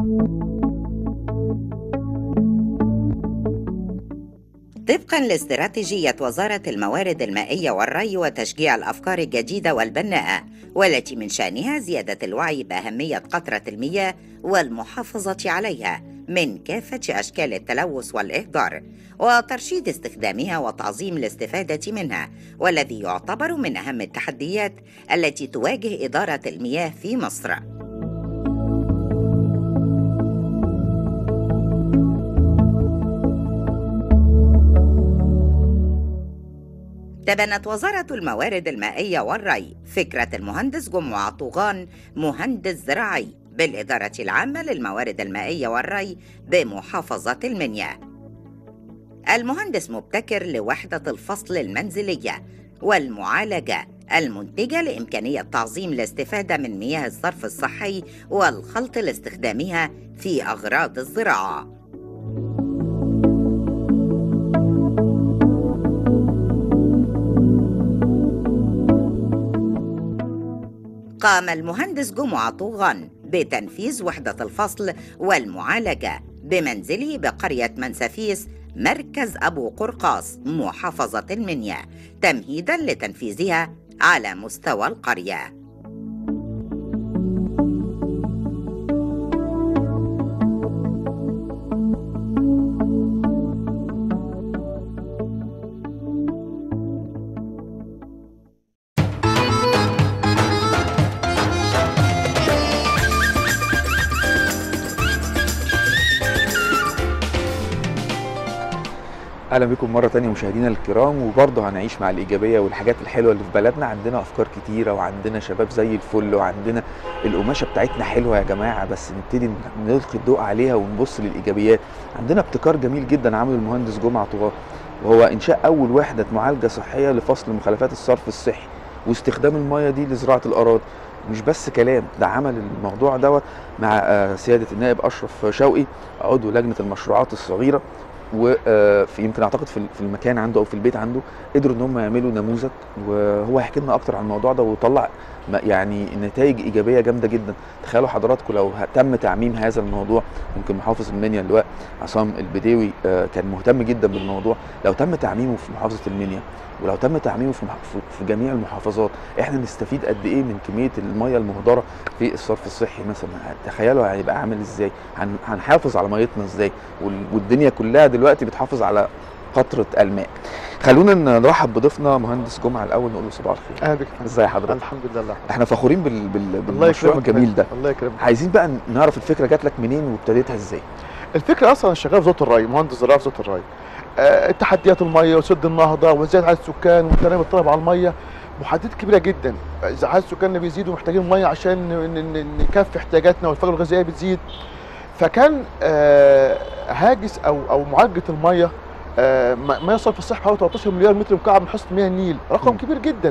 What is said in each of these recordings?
طبقا لاستراتيجية وزارة الموارد المائية والري وتشجيع الأفكار الجديدة والبناءة والتي من شأنها زيادة الوعي بأهمية قطرة المياه والمحافظة عليها من كافة أشكال التلوث والإهدار وترشيد استخدامها وتعظيم الاستفادة منها والذي يعتبر من أهم التحديات التي تواجه إدارة المياه في مصر. تبنت وزارة الموارد المائية والري فكرة المهندس جمعة طوغان مهندس زراعي بالإدارة العامة للموارد المائية والري بمحافظة المنيا. المهندس مبتكر لوحدة الفصل المنزلية والمعالجة المنتجة لإمكانية تعظيم الاستفادة من مياه الصرف الصحي والخلط لاستخدامها في أغراض الزراعة. قام المهندس جمعة طوغان بتنفيذ وحدة الفصل والمعالجة بمنزله بقرية منسفيس مركز أبو قرقاص محافظة المنيا تمهيدا لتنفيذها على مستوى القريه اهلا بكم مره تانية مشاهدينا الكرام وبرضه هنعيش مع الايجابيه والحاجات الحلوه اللي في بلدنا عندنا افكار كتيره وعندنا شباب زي الفل وعندنا القماشه بتاعتنا حلوه يا جماعه بس نبتدي نلقي الضوء عليها ونبص للايجابيات عندنا ابتكار جميل جدا عمله المهندس جمعه طغاه وهو انشاء اول وحده معالجه صحيه لفصل مخلفات الصرف الصحي واستخدام الميه دي لزراعه الاراضي مش بس كلام ده عمل الموضوع دوت مع سياده النائب اشرف شوقي عضو لجنه المشروعات الصغيره وفي يمكن اعتقد في المكان عنده او في البيت عنده قدروا ان هم يعملوا نموذج وهو هيحكي لنا اكتر عن الموضوع ده وطلع يعني نتائج ايجابيه جامده جدا تخيلوا حضراتكم لو تم تعميم هذا الموضوع يمكن محافظ المنيا اللواء عصام البديوي كان مهتم جدا بالموضوع لو تم تعميمه في محافظه المنيا ولو تم تعميمه في, في جميع المحافظات احنا نستفيد قد ايه من كميه الميه المهدره في الصرف الصحي مثلا تخيلوا هيبقى عامل ازاي هنحافظ على ميتنا ازاي والدنيا كلها دلوقتي بتحافظ على قطره الماء خلونا نرحب بضيفنا مهندس جمعه الاول نقول له صباح الخير اهلا بك ازي حضرتك الحمد لله احنا فخورين بال... بال... بالمشروع الجميل ده الله يكرمك عايزين بقى نعرف الفكره جات لك منين وابتديتها ازاي الفكره اصلا انا شغال في وزاره الري مهندس زراعه في وزاره الري أه تحديات الميه وسد النهضه وزياده عدد السكان وتنميه الطلب على الميه محددات كبيره جدا اذا عدد سكاننا بيزيد ومحتاجين ميه عشان نكفي احتياجاتنا والفجوه الغذائيه بتزيد فكان أه هاجس او او معالجه الميه أه ما يوصل في الصحه حوالي 13 مليار متر مكعب من حصه مياه النيل رقم م. كبير جدا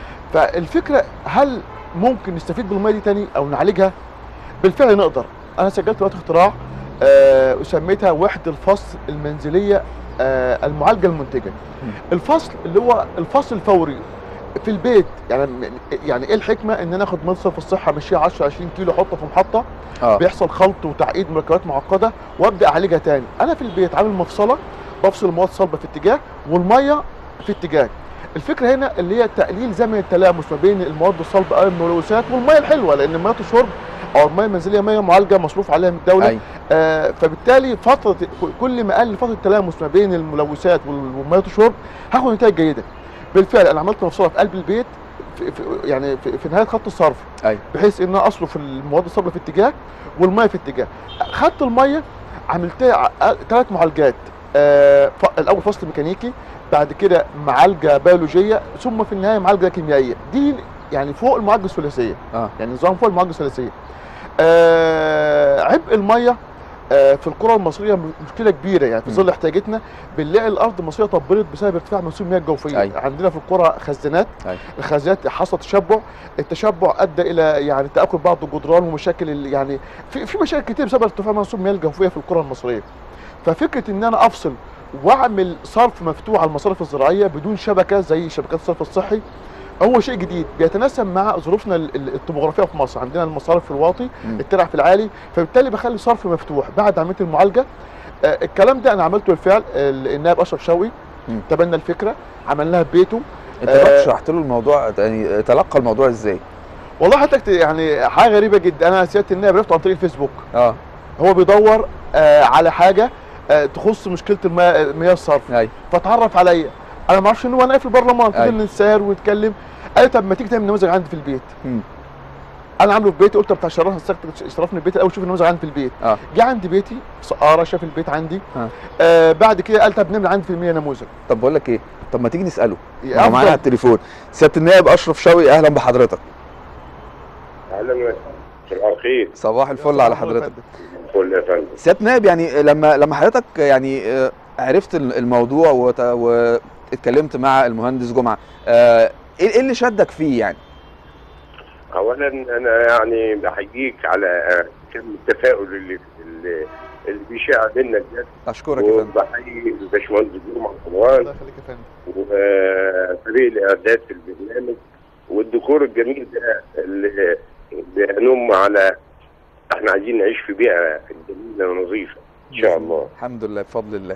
فالفكره هل ممكن نستفيد بالميه دي تاني او نعالجها بالفعل نقدر انا سجلت وقت اختراع أه وسميتها وحده الفصل المنزليه أه المعالجه المنتجه م. الفصل اللي هو الفصل الفوري في البيت يعني يعني ايه الحكمه ان انا اخد منصف الصحه مشيها 10 20 كيلو احطه في محطه آه. بيحصل خلط وتعقيد مركبات معقده وابدا اعالجها تاني انا في البيت عامل مفصله بفصل المواد الصلبه في اتجاه والميه في اتجاه الفكره هنا اللي هي تقليل زمن التلامس ما بين المواد الصلبه او الملوثات والميه الحلوه لان ميه الشرب او الميه المنزليه ميه معالجه مصروف عليها من الدوله أي. آه فبالتالي فتره كل ما قل فتره التلامس ما بين الملوثات وميه الشرب هاخد نتائج جيده بالفعل انا عملت مفصله في قلب البيت في في يعني في, في نهايه خط الصرف أي. بحيث ان انا اصرف المواد الصلبه في اتجاه والميه في اتجاه خدت الميه عملتها ثلاث معالجات آه الاول فصل ميكانيكي بعد كده معالجه بيولوجيه ثم في النهايه معالجه كيميائيه دي يعني فوق المعالجه الثلاثيه آه. يعني نظام فوق المعالجه الثلاثيه آه عبء الميه آه في القرى المصريه مشكله كبيره يعني في ظل احتياجاتنا بنلاقي الارض المصريه طبلت بسبب ارتفاع منسوب المياه الجوفيه أي. عندنا في القرى خزانات أي. الخزانات حصل تشبع التشبع ادى الى يعني تاكل بعض الجدران ومشاكل يعني في, في مشاكل كتير بسبب ارتفاع منسوب المياه الجوفيه في القرى المصريه ففكره ان انا افصل واعمل صرف مفتوح على المصارف الزراعيه بدون شبكه زي شبكات الصرف الصحي هو شيء جديد بيتناسب مع ظروفنا ال- ال- الطبوغرافيه في مصر عندنا المصارف في الواطي مم. الترع في العالي فبالتالي بخلي صرف مفتوح بعد عمليه المعالجه آه، الكلام ده انا عملته بالفعل ال- النائب اشرف شوقي مم. تبنى الفكره عملناها في بيته انت آه. رحت شرحت له الموضوع يعني تلقى الموضوع ازاي والله حضرتك يعني حاجه غريبه جدا انا سياده النائب عرفته عن طريق الفيسبوك اه هو بيدور آه على حاجه آه تخص مشكله المياه مياه الصرف ايوه فتعرف عليا انا ما اعرفش ان هو نائب في البرلمان أيوة. فضلنا نتساهر ونتكلم قال لي طب ما تيجي تعمل نموذج عندي في البيت مم. انا عامله في بيتي قلت طب شرفنا السكتة شرفني البيت الاول شوف النموذج عندي في البيت اه جه عندي بيتي سقاره شاف البيت عندي آه. آه بعد كده قال طب نعمل عندي في المية نموذج طب بقول لك ايه طب ما تيجي نساله يا هو معانا على أفضل. التليفون سياده النائب اشرف شوقي اهلا بحضرتك اهلا وسهلا صباح الخير صباح الفل على حضرتك فل يا فندم سياده النائب يعني لما لما حضرتك يعني آه، عرفت الموضوع وت- واتكلمت مع المهندس جمعه آه، ايه إيه اللي شدك فيه يعني اولا انا يعني بحييك على كم التفاؤل اللي اللي, اللي بيشاع بينا ده اشكرك يا فندم وبحيي الباشمهندس جمعه طوال الله يخليك يا فندم وفريق الاعداد في البرنامج والديكور الجميل ده اللي بينم على احنا عايزين نعيش في بيئه جميله ونظيفه ان شاء الله الحمد لله بفضل الله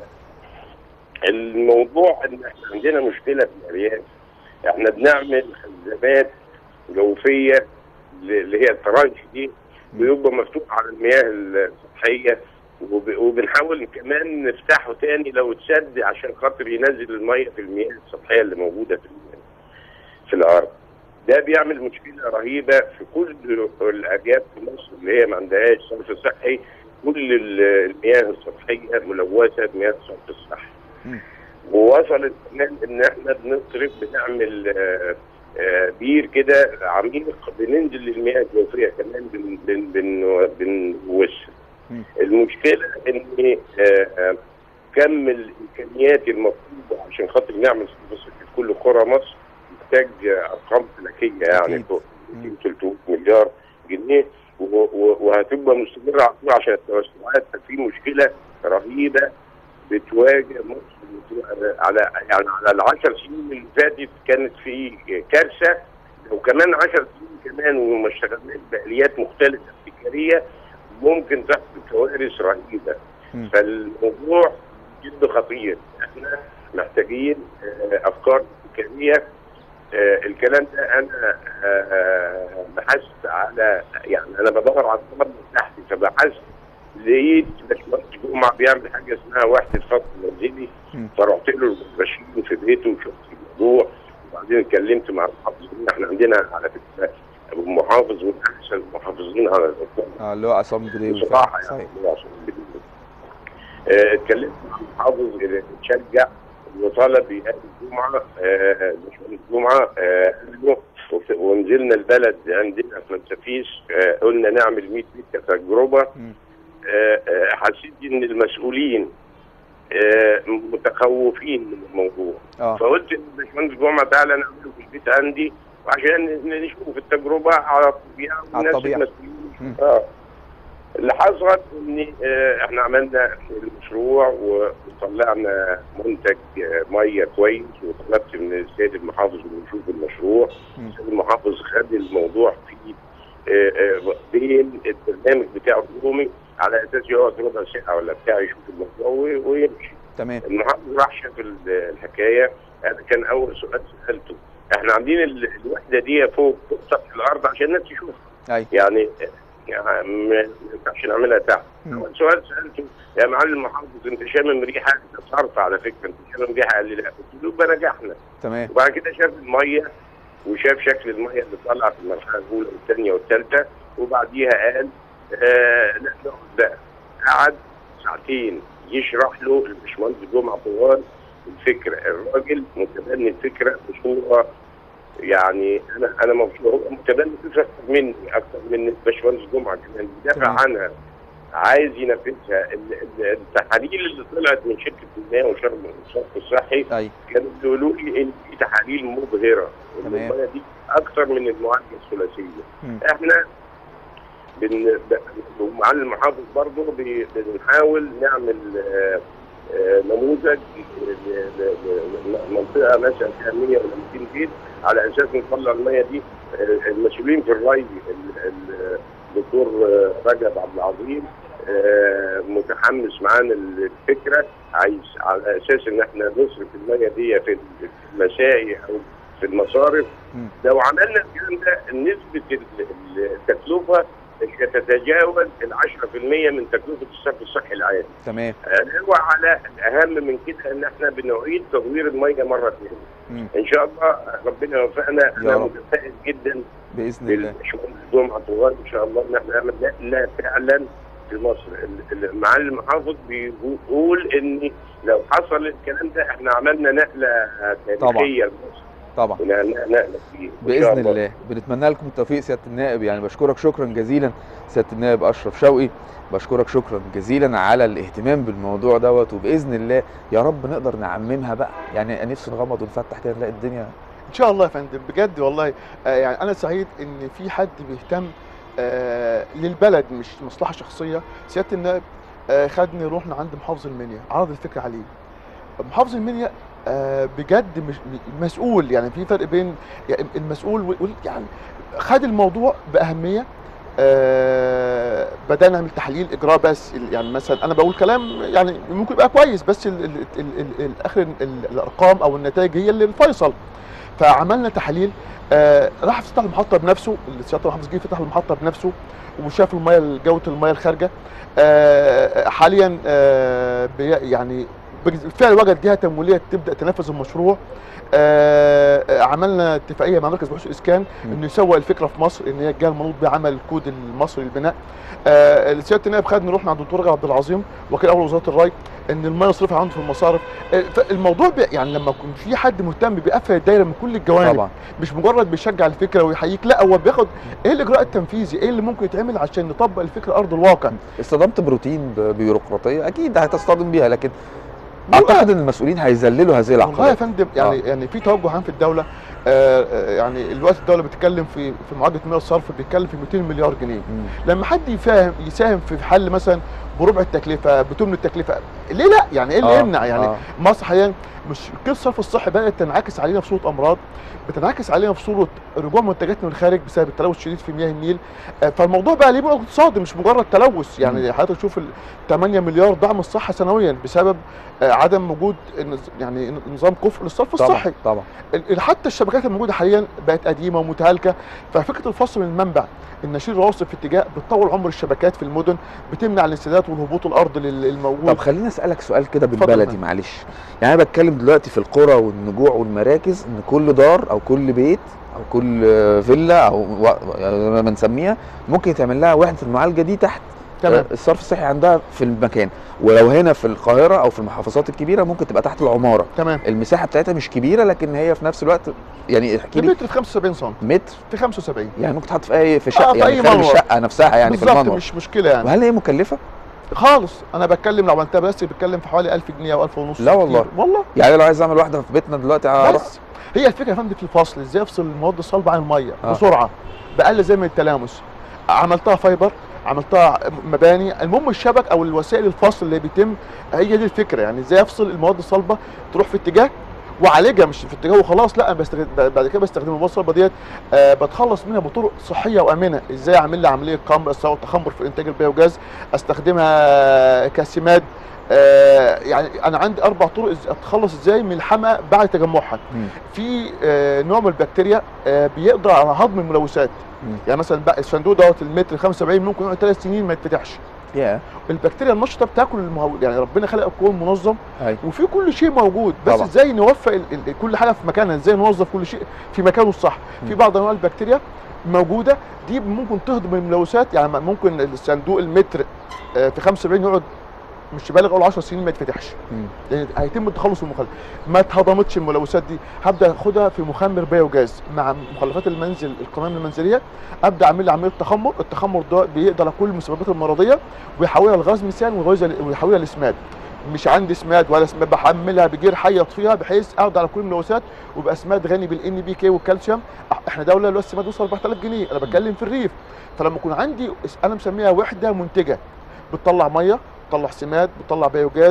الموضوع ان احنا عندنا مشكله في الارياف احنا بنعمل خزانات جوفيه ل- اللي هي الترانش دي بيبقى مفتوح على المياه السطحيه وب- وبنحاول كمان نفتحه تاني لو اتسد عشان خاطر ينزل الميه في المياه السطحيه اللي موجوده في ال- في الارض ده بيعمل مشكله رهيبه في كل الارياف في مصر اللي هي ما عندهاش صرف صحي كل ال- المياه السطحيه ملوثه بمياه الصرف الصحي مم. ووصلت كمان ان احنا بنصرف بنعمل آه، آه، بير كده عميق بننزل للمياه الجوفيه كمان بن بن بن بنوسع مم. المشكله ان آه، آه، كم الامكانيات المطلوبه عشان خاطر نعمل صرف صحي في كل قرى مصر محتاج آه، ارقام فلكيه يعني أكيد. فوق مم. 300 مليار جنيه و- و- وهتبقى مستمره على طول عشان التوسعات في مشكله رهيبه بتواجه مصر بتواجه على يعني على العشر سنين اللي فاتت كانت في كارثه لو كمان 10 سنين كمان وما اشتغلناش باليات مختلفه ابتكاريه ممكن تحصل كوارث رهيبه مم. فالموضوع جد خطير احنا محتاجين آه، افكار ابتكاريه آه، الكلام ده انا آه، آه، بحثت على يعني انا بدور على الطلب من تحت فبحثت لقيت باشمهندس جمعه بيعمل حاجه اسمها وحده خط منزلي مم. فرحت له بشير في بيته وشفت الموضوع وبعدين اتكلمت مع المحافظين احنا عندنا على فكره ابو محافظ من احسن المحافظين على الاطلاق اه اللي هو عصام بديوي بصراحه فعلا. يعني صحيح الله عشان بدون. آه، اتكلمت مع المحافظ اللي تشجع وطلب يقابل جمعه آه، باشمهندس جمعه آه، قال له وف- ونزلنا البلد عندنا في منسفيس آه، قلنا نعمل 100 بيت كتجربه مم. آه، آه، حسيت ان المسؤولين آه، متخوفين من الموضوع اه فقلت للباشمهندس جمعه تعالى نعمله في البيت عندي وعشان نشوف التجربه على الطبيعه على والناس الطبيعة. المسؤولين مم. اه اللي حصل ان آه، احنا عملنا المشروع وطلعنا منتج آه، ميه كويس وطلبت من السيد المحافظ انه يشوف المشروع مم. السيد المحافظ خد الموضوع في آه، آه، بين البرنامج بتاعه اليومي على اساس يقعد ربع ساعه ولا بتاع يشوف الموضوع وي- ويمشي تمام المحافظ راح شاف ال- الحكايه انا كان اول سؤال سالته احنا عاملين ال- الوحده دي فوق فوق سطح الارض عشان الناس تشوفها ايوه يعني يعني ما ينفعش نعملها تحت مم. اول سؤال سالته يا معلم المحافظ انت شامم ريحه ده صرف على فكره انت شامم ريحه قال لي لا قلت له يبقى نجحنا تمام وبعد كده شاف الميه وشاف شكل الميه اللي طالعه في المرحله الاولى والثانيه والثالثه وبعديها قال آه لا نقعد بقى قعد ساعتين يشرح له الباشمهندس جمعه طوال الفكره الراجل متبني الفكره بصوره يعني انا انا مبسوط هو متبني الفكره اكتر مني اكتر من الباشمهندس جمعه كمان بيدافع تمام. عنها عايز ينفذها ال- ال- التحاليل اللي طلعت من شركه المياه وشرب الصرف الصحي ايوه كانوا بيقولوا لي ان في تحاليل مبهره ان تمام. الميه دي اكثر من المعالجه الثلاثيه مم. احنا بن... ب- ومع المحافظ برضه بي... بنحاول نعمل آه، آه، نموذج ل- ل- ل- لمنطقه مثلا فيها 100 ولا 200 بيت على اساس نطلع الميه دي آه، المسؤولين في الري ال- ال- الدكتور آه، رجب عبد العظيم آه، متحمس معانا الفكره عايز على اساس ان احنا نصرف الميه دي في المسائي او في المصارف مم. لو عملنا الكلام ده نسبه ال- ال- التكلفه تتجاوز ال 10% من تكلفه الصرف الصحي العام. تمام هو على الاهم من كده ان احنا بنعيد تدوير الميه مره ثانيه. مم. ان شاء الله ربنا يوفقنا انا رب. متفائل جدا باذن الله بالباشمهندس جمعه طوال ان شاء الله ان احنا نعمل نقله فعلا في مصر ال- ال- معالي المحافظ بيقول ان لو حصل الكلام ده احنا عملنا نقله تاريخيه لمصر طبعا ونقله نقله كبيره إن شاء باذن الله بنتمنى لكم التوفيق سياده النائب يعني بشكرك شكرا جزيلا سياده النائب اشرف شوقي بشكرك شكرا جزيلا على الاهتمام بالموضوع دوت وباذن الله يا رب نقدر نعممها بقى يعني نفسي نغمض ونفتح كده نلاقي الدنيا ان شاء الله يا فندم بجد والله آه يعني انا سعيد ان في حد بيهتم آه للبلد مش مصلحه شخصيه سياده النائب آه خدني رحنا عند محافظ المنيا عرض الفكره عليه محافظ المنيا آه بجد مش مسؤول يعني في فرق بين يعني المسؤول وال- يعني خد الموضوع باهميه آه بدأنا نعمل تحليل اجراء بس ال- يعني مثلا انا بقول كلام يعني ممكن يبقى كويس بس ال ال ال ال الاخر ال- الارقام او النتائج هي اللي الفيصل فعملنا تحاليل آه راح فتح المحطه بنفسه سياده المحافظ جه فتح المحطه بنفسه وشاف الميه جوده الميه الخارجه آه حاليا آه بي- يعني بالفعل وجد جهه تمويليه تبدا تنفذ المشروع آه آه، عملنا اتفاقيه مع مركز بحوث الاسكان مم. انه يسوق الفكره في مصر ان هي الجهه المنوط بعمل الكود المصري للبناء آه سياده النائب خدني نروح مع الدكتور رجب عبد العظيم وكيل اول وزاره الري ان الميه يصرفها عنده في المصارف آه، فالموضوع بي يعني لما يكون في حد مهتم بيقفل الدايره من كل الجوانب طبعا مش مجرد بيشجع الفكره ويحييك لا هو بياخد ايه الاجراء التنفيذي ايه اللي ممكن يتعمل عشان نطبق الفكره ارض الواقع اصطدمت بروتين بيروقراطيه اكيد هتصطدم بيها لكن بيبقى- اعتقد ان المسؤولين هيذللوا هذه والله يا العقبات فندم يعني آه. يعني في توجه عام في الدوله آه آه، يعني الوقت الدوله بتتكلم في في معالجه مياه الصرف بتتكلم في 200 مليار جنيه مم. لما حد يفهم يساهم في حل مثلا بربع التكلفه بثمن التكلفه ليه لا يعني ايه اللي آه، يمنع يعني آه. مصر حاليا مش كل الصرف الصحي بدات تنعكس علينا في صوره امراض بتنعكس علينا في صوره رجوع منتجات من الخارج بسبب التلوث الشديد في مياه النيل آه، فالموضوع بقى ليه بقى اقتصادي مش مجرد تلوث يعني حضرتك تشوف ال 8 مليار دعم الصحه سنويا بسبب آه، عدم وجود النز- يعني نظام كفء للصرف طبعا الصحي طبعا ال- حتى الشبكات الموجوده حاليا بقت قديمه ومتهالكه ففكره الفصل من المنبع ان نشيل رواسب في اتجاه بتطول عمر الشبكات في المدن بتمنع الانسداد والهبوط الارض لل- الموجود طب خليني اسالك سؤال كده اتفضل بالبلدي فندم. معلش يعني انا بتكلم دلوقتي في القرى والنجوع والمراكز ان كل دار او كل بيت او كل آه، فيلا او و- يعني زي ما بنسميها ممكن يتعمل لها وحده المعالجه دي تحت تمام آه، الصرف الصحي عندها في المكان ولو هنا في القاهره او في المحافظات الكبيره ممكن تبقى تحت العماره تمام المساحه بتاعتها مش كبيره لكن هي في نفس الوقت يعني احكي لي المتر في 75 سم متر في 75 يعني ممكن تحط في اي في شقه في يعني أي خارج منور. الشقه نفسها يعني في بالظبط المنور مش مشكله يعني وهل هي مكلفه؟ خالص انا بتكلم لو عملتها بس بتكلم في حوالي 1000 جنيه او 1000 ونص لا والله. كتير. والله يعني لو عايز اعمل واحده في بيتنا دلوقتي هروح بس هي الفكره يا فندم في الفصل ازاي افصل المواد الصلبه عن الميه آه. بسرعه باقل زي من التلامس عملتها فايبر عملتها مباني المهم الشبك او الوسائل الفصل اللي بيتم هي دي الفكره يعني ازاي افصل المواد الصلبه تروح في اتجاه واعالجها مش في اتجاه وخلاص لا أنا بستخدم بعد كده بستخدم المواد الصلبه ديت آه بتخلص منها بطرق صحيه وامنه ازاي اعمل لي عمليه كمر سواء تخمر في انتاج البيوجاز استخدمها كسماد آه يعني انا عندي اربع طرق إز- اتخلص ازاي من الحمى بعد تجمعها مم. في آه نوع من البكتيريا آه بيقدر على هضم الملوثات مم. يعني مثلا بقى الصندوق دوت المتر 75 ممكن يقعد ثلاث سنين ما يتفتحش يا البكتيريا النشطه بتاكل المهو... يعني ربنا خلق الكون منظم أيوة. وفي كل شيء موجود بس طبعا. ازاي نوفق ال... ال... كل حاجه في مكانها ازاي نوظف كل شيء في مكانه الصح في مم. بعض انواع البكتيريا موجوده دي ممكن تهضم الملوثات يعني ممكن الصندوق المتر آه، في 75 يقعد مش بالغ اقول 10 سنين ما يتفتحش مم. لان هيتم التخلص من المخلفات ما اتهضمتش الملوثات دي هبدا اخدها في مخمر بيوجاز مع مخلفات المنزل القمامه المنزليه ابدا اعمل لي عمليه تخمر التخمر ده بيقضي على كل المسببات المرضيه ويحولها لغاز ميثان ويغيظها- ويحولها لسماد مش عندي سماد ولا سماد بحملها بجير حي اطفيها بحيث اقضي على كل الملوثات ويبقى سماد غني بالان بي كي والكالسيوم احنا دوله اللي هو السماد وصل 4000 جنيه انا بتكلم في الريف فلما يكون عندي انا مسميها وحده منتجه بتطلع ميه بتطلع سماد بتطلع بيوجاز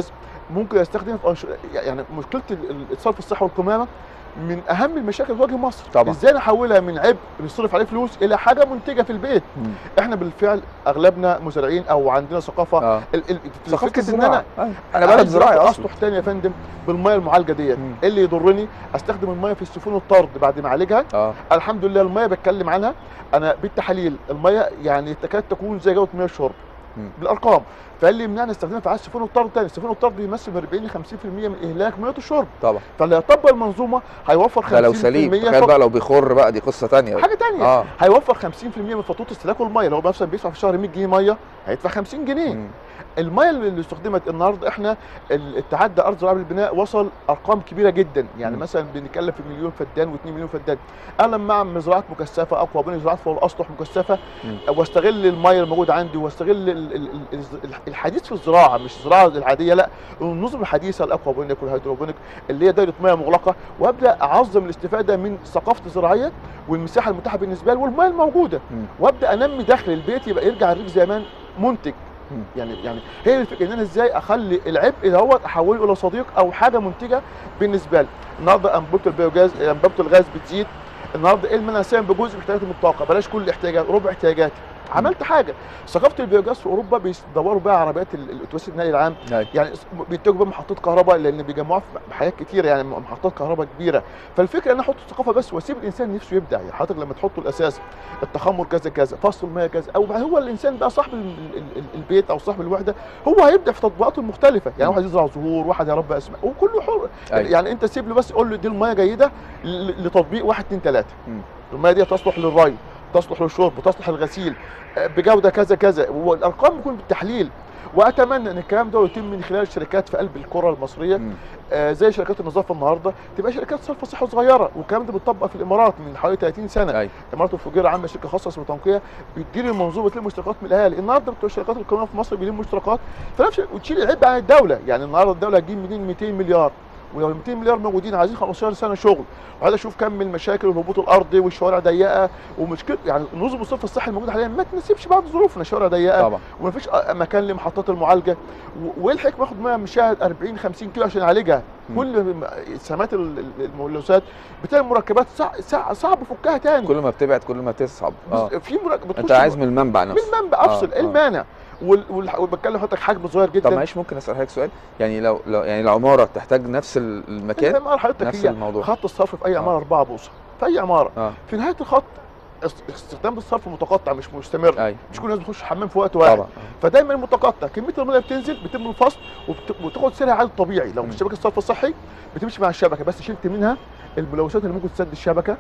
ممكن استخدمها في أنش- يعني مشكله ال- ال- الصرف الصحي والقمامه من اهم المشاكل اللي بتواجه مصر طبعا. ازاي نحولها من عبء نصرف عليه فلوس الى حاجه منتجه في البيت مم. احنا بالفعل اغلبنا مزارعين او عندنا ثقافه اه ال- ال- ثقافه فكره ان الزراعه انا أيوة. انا بلد بلد زراعي زراعي اصلا اسطح تاني يا فندم بالميه المعالجه ديت مم. ايه اللي يضرني استخدم الميه في السفون والطرد بعد ما اعالجها اه الحمد لله الميه بتكلم عنها انا بالتحاليل الميه يعني تكاد تكون زي جوده مياه الشرب مم. بالارقام فقال لي يمنعني استخدمها في عايز السفون والطرد تاني السفون والطرد بيمثل من 40 ل 50% من اهلاك مياه الشرب طبعا فاللي يطبق المنظومه هيوفر 50% ده لو سليم تخيل فقط. بقى لو بيخر بقى دي قصه تانية حاجه تانية اه هيوفر 50% من فاتوره استهلاكه الميه لو هو مثلا بيدفع في الشهر 100 جنيه ميه هيدفع 50 جنيه مم. الميه اللي استخدمت النهارده احنا ال- التعدى ارض زراعه بالبناء وصل ارقام كبيره جدا يعني مم. مثلا بنتكلم في مليون فدان و2 مليون فدان انا لما اعمل زراعه مكثفه اقوى بين زراعه فوق الاسطح مكثفه مم. واستغل الميه الموجوده عندي واستغل ال- ال- ال- ال- الحديث في الزراعه مش الزراعه العاديه لا النظم الحديثه الاكوابونيك والهيدروبونيك اللي هي دايره ميه مغلقه وابدا اعظم الاستفاده من ثقافتي الزراعيه والمساحه المتاحه بالنسبه لي والميه الموجوده مم. وابدا انمي دخل البيت يبقى يرجع الريف زمان منتج مم. يعني يعني هي الفكره ان انا ازاي اخلي العبء دوت احوله الى صديق او حاجه منتجه بالنسبه لي النهارده انبوبه البيوجاز انبوبه الغاز بتزيد النهارده ايه المنع سام بجزء من احتياجاتي من الطاقه بلاش كل احتياجات ربع احتياجاتي عملت حاجه ثقافه البيوجاز في اوروبا بيدوروا بقى عربيات ال- الاتوبيس النقل العام أيوة. يعني بينتجوا بقى محطات كهرباء لان بيجمعوها في حاجات كتيره يعني محطات كهرباء كبيره فالفكره ان انا احط الثقافه بس واسيب الانسان نفسه يبدع يعني حضرتك لما تحط الاساس التخمر كذا كذا فصل الميه كذا او بعد هو الانسان بقى صاحب ال- ال- ال- البيت او صاحب الوحده هو هيبدع في تطبيقاته المختلفه يعني مم. واحد يزرع زهور واحد يربي اسماك وكله حر أيوة. يعني انت سيب له بس قول له دي الميه جيده ل- لتطبيق واحد اتنين تلاته مم. الميه دي تصلح للري تصلح للشرب وتصلح للغسيل آه، بجوده كذا كذا والارقام بتكون بالتحليل واتمنى ان الكلام ده يتم من خلال الشركات في قلب القرى المصريه مم. آه زي شركات النظافه النهارده تبقى شركات صرف صحي صغيره والكلام ده بيتطبق في الامارات من حوالي 30 سنه أيوة. الامارات الفجيره عامله شركه خاصه اسمها تنقيه بتدير المنظومه بتلم اشتراكات من الاهالي النهارده بتوع الشركات القوميه في مصر بيلموا اشتراكات فنفس وتشيل العبء عن الدوله يعني النهارده الدوله هتجيب منين 200 مليار ولو ال 200 مليار موجودين عايزين 15 سنه شغل وعايز اشوف كم المشاكل والهبوط الارضي والشوارع ضيقه ومشكله يعني نظم الصرف الصحي الموجوده حاليا ما تناسبش بعض ظروفنا شوارع ضيقه طبعا ومفيش مكان لمحطات المعالجه و- وايه الحكمه اخد ميه من شاهد 40 50 كيلو عشان اعالجها مم. كل م- سمات ال- ال- الملوثات بتعمل مركبات صع- صع- صعب فكها تاني كل ما بتبعد كل ما تصعب اه في مركبات انت عايز من المنبع نفسه من المنبع افصل آه، ايه آه. المانع وال- وال- وبتكلم حضرتك حجم صغير جدا طب معلش ممكن اسال حضرتك سؤال يعني لو, لو يعني العماره تحتاج نفس ال- المكان فاهم قال حضرتك نفس هي الموضوع خط الصرف في اي آه. عماره 4 بوصه في اي عماره اه في نهايه الخط است- استخدام الصرف متقطع مش مستمر ايوه مش كل الناس بتخش الحمام في وقت واحد طبعا فدايما متقطع كميه الميه بتنزل بيتم الفصل وبت- وتاخد سيرها عادي طبيعي لو مم. مش شبكه الصرف الصحي بتمشي مع الشبكه بس شلت منها الملوثات اللي ممكن تسد الشبكه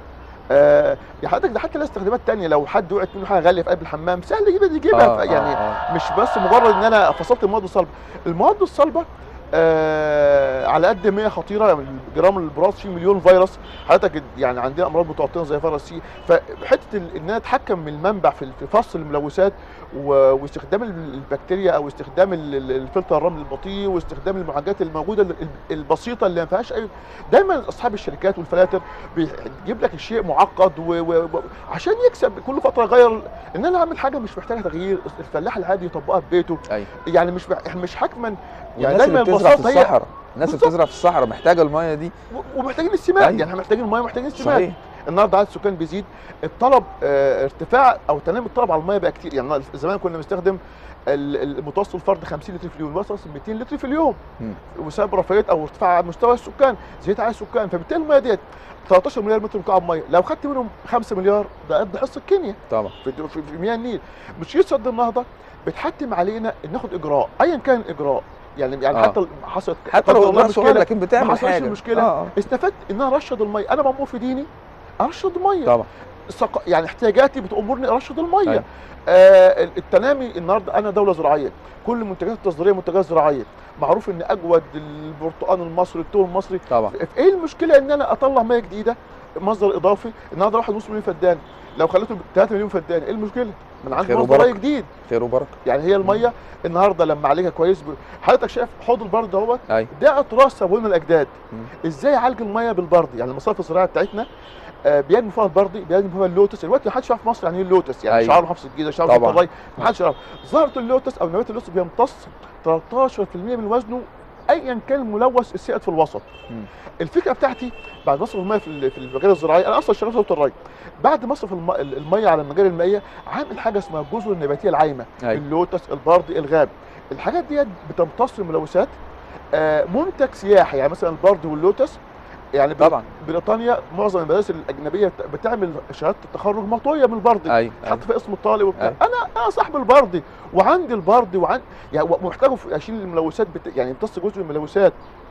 آه يا حضرتك ده حتى لها استخدامات تانية لو حد وقعت منه حاجه غاليه في قلب الحمام سهل يجيبها يجيبها آه، ف- يعني آه، آه. مش بس مجرد ان انا فصلت المواد الصلبه المواد الصلبه آه على قد ما هي خطيره يعني جرام البراز فيه مليون فيروس حضرتك يعني عندنا امراض متوطنه زي فيروس سي فحته ال- ان انا اتحكم من المنبع في في فصل الملوثات و- واستخدام ال- البكتيريا او استخدام ال- ال- الفلتر الرمل البطيء واستخدام المعالجات الموجوده ال- ال- البسيطه اللي ما فيهاش اي دايما اصحاب الشركات والفلاتر بيجيب لك الشيء معقد و... و... و... عشان يكسب كل فتره يغير ان انا اعمل حاجه مش محتاجه تغيير الفلاح العادي يطبقها في بيته ايوه يعني مش مش حكما يعني والناس اللي دايما بتزرع في البساطه هي الصحراء الناس اللي بالظبط. بتزرع في الصحراء محتاجه الميه دي و- ومحتاجين السماد أيوة. يعني احنا محتاجين الميه محتاجين السماد صحيح النهارده عدد السكان بيزيد الطلب آه، ارتفاع او تنامي الطلب على الميه بقى كتير يعني زمان كنا بنستخدم ال- المتوسط الفرد 50 لتر في اليوم وصل 200 لتر في اليوم مم. وسبب رفاهيه او ارتفاع مستوى السكان زياده على السكان فبالتالي الميه ديت 13 مليار متر مكعب ميه لو خدت منهم 5 مليار ده قد حصه كينيا طبعا في, في, في مياه النيل مشكله سد النهضه بتحتم علينا ان ناخد اجراء ايا كان الاجراء يعني يعني آه. حتى حصلت حتى قدر لو الله اجراء صغير مشكلة، لكن بتعمل ما حصلش حاجه مشكلة. آه. آه. استفدت ان انا ارشد الميه انا مامور في ديني ارشد ميه طبعا الثق- يعني احتياجاتي بتامرني ارشد الميه أيوة. آه التنامي النهارده انا دوله زراعيه كل المنتجات التصديريه منتجات زراعيه معروف ان اجود البرتقال المصري التوم المصري طبعا في ايه المشكله ان انا اطلع ميه جديده مصدر اضافي النهارده واحد ونص مليون فدان لو خليته 3 مليون فدان ايه المشكله؟ من عندي خير مصدر وبركة. ري جديد خير وبركه يعني هي الميه النهارده لما اعالجها كويس ب... حضرتك شايف حوض البرد دوت ايوه ده تراث سابونا الاجداد مم. ازاي اعالج الميه بالبرد يعني المصارف الزراعيه بتاعتنا آه، بينمو فيها البردي بينمو فيها اللوتس دلوقتي ما حدش يعرف في مصر يعني ايه اللوتس يعني أيوة. شعار محافظه الجيزه شعار طبعاً. الري ما حدش يعرف زهره اللوتس او نبات اللوتس بيمتص 13% من وزنه ايا كان الملوث السائد في الوسط مم. الفكره بتاعتي بعد مصرف الميه في ال- في المجال الزراعي انا اصلا شغال في وزاره الري بعد مصرف الم- الميه على المجال المائيه عامل حاجه اسمها الجزر النباتيه العايمه أيوة. اللوتس البردي الغاب الحاجات ديت بتمتص الملوثات آه، منتج سياحي يعني مثلا البرد واللوتس يعني بر- طبعا بريطانيا معظم المدارس الاجنبيه بت- بتعمل شهاده التخرج مطويه من البردي ايوه حط أيوة. في اسم الطالب وبتاع أيوة. انا انا صاحب البردي وعندي البردي وعن يعني ومحتاجه في اشيل الملوثات بت... يعني يمتص جزء من الملوثات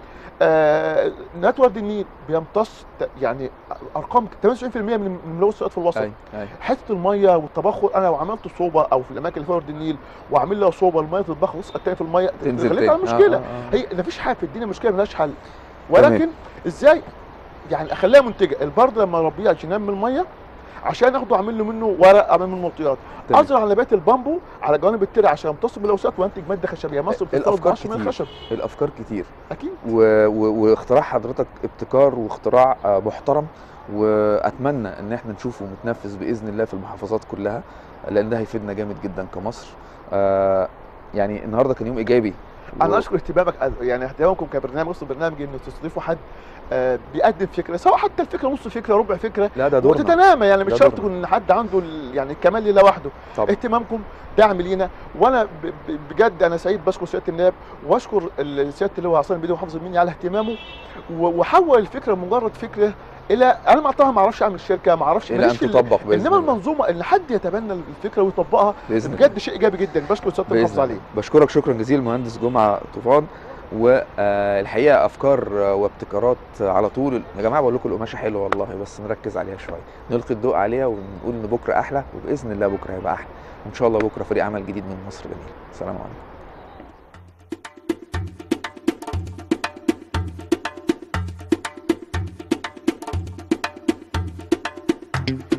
آه... نتورد النيل بيمتص ت- يعني ارقام 78% من الملوثات في الوسط ايوه ايوه حته الميه والتبخر انا لو عملت صوبه او في الاماكن اللي فيها ورد النيل واعمل لها صوبه الميه تتبخر وتسقط تاني في الميه تنزل تخليك تاني على مشكله آه، آه، آه. هي مفيش حاجه في الدنيا مشكله ملهاش حل ولكن ازاي يعني اخليها منتجه البرد لما اربيه عشان ينمي الميه عشان اخده اعمل له منه ورق اعمل منه مطيات تمام. ازرع نبات البامبو على جوانب الترع عشان يمتص الملوثات وانتج ماده خشبيه مصر بتستورد الأفكار 10 من كتير. الخشب الافكار كتير اكيد و... و... واختراع حضرتك ابتكار واختراع آه، محترم واتمنى ان احنا نشوفه متنفذ باذن الله في المحافظات كلها لان ده هيفيدنا جامد جدا كمصر آه يعني النهارده كان يوم ايجابي انا و- اشكر اهتمامك يعني اهتمامكم كبرنامج وسط برنامج انه تستضيفوا حد آه، بيقدم فكره سواء حتى الفكره نص فكره ربع فكره لا ده دورنا وتتنامى يعني مش ده شرط دورنا. يكون حد عنده ال- يعني الكمال لله وحده طبعا اهتمامكم دعم لينا وانا ب- ب- بجد انا سعيد بشكر سياده النائب واشكر ال- سياده اللواء عصام بيدي محافظ المنيا على اهتمامه و- وحول الفكره مجرد فكره الى انا مع ما اعرفش اعمل شركه ما اعرفش الى ان ماليش في ال- تطبق باذن انما الله المنظومه ان حد يتبنى الفكره ويطبقها باذن الله بجد شيء ايجابي جدا بشكر سياده باذن المحافظ الله عليه بشكرك شكرا جزيلا المهندس جمعه طوفان والحقيقه افكار آه، وابتكارات آه، على طول يا جماعه بقول لكم القماشه حلوه والله بس نركز عليها شويه نلقي الضوء عليها ونقول ان بكره احلى وباذن الله بكره هيبقى احلى وان شاء الله بكره فريق عمل جديد من مصر جميل السلام عليكم